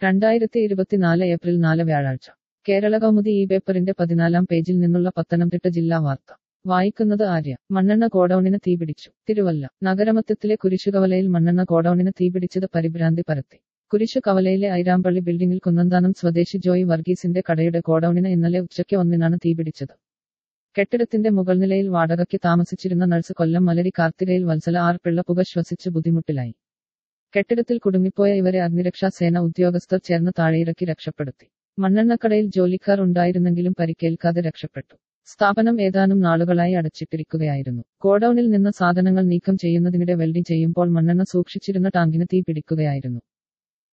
രണ്ടായിരത്തി ഇരുപത്തിനാല് ഏപ്രിൽ നാല് വ്യാഴാഴ്ച കേരള കൗമുദി ഈ പേപ്പറിന്റെ പതിനാലാം പേജിൽ നിന്നുള്ള പത്തനംതിട്ട ജില്ലാ വാർത്ത വായിക്കുന്നത് ആര്യ മണ്ണെണ്ണ ഗോഡൌണിന് തീപിടിച്ചു തിരുവല്ല നഗരമധ്യത്തിലെ കുരിശുകവലയിൽ മണ്ണെണ്ണ ഗോഡൌണിന് തീപിടിച്ചത് പരിഭ്രാന്തി പരത്തി കുരിശു കവലയിലെ ഐരാമ്പള്ളി ബിൽഡിംഗിൽ കുന്നന്താനം സ്വദേശി ജോയ് വർഗീസിന്റെ കടയുടെ ഗോഡൌണിന് ഇന്നലെ ഉച്ചയ്ക്ക് ഒന്നിനാണ് തീപിടിച്ചത് കെട്ടിടത്തിന്റെ മുകൾനിലയിൽ വാടകയ്ക്ക് താമസിച്ചിരുന്ന നഴ്സ് കൊല്ലം മലരി കാർത്തികയിൽ വത്സല ആർ പിള്ള പുക ശ്വസിച്ച് ബുദ്ധിമുട്ടിലായി കെട്ടിടത്തിൽ കുടുങ്ങിപ്പോയ ഇവരെ അഗ്നിരക്ഷാ സേന ഉദ്യോഗസ്ഥർ ചേർന്ന് താഴെയിറക്കി രക്ഷപ്പെടുത്തി മണ്ണെണ്ണക്കടയിൽ ജോലിക്കാർ ഉണ്ടായിരുന്നെങ്കിലും പരിക്കേൽക്കാതെ രക്ഷപ്പെട്ടു സ്ഥാപനം ഏതാനും നാളുകളായി അടച്ചിട്ടിരിക്കുകയായിരുന്നു ഗോഡൌണിൽ നിന്ന് സാധനങ്ങൾ നീക്കം ചെയ്യുന്നതിനിടെ വെൽഡിംഗ് ചെയ്യുമ്പോൾ മണ്ണെണ്ണ സൂക്ഷിച്ചിരുന്ന ടാങ്കിന് തീ പിടിക്കുകയായിരുന്നു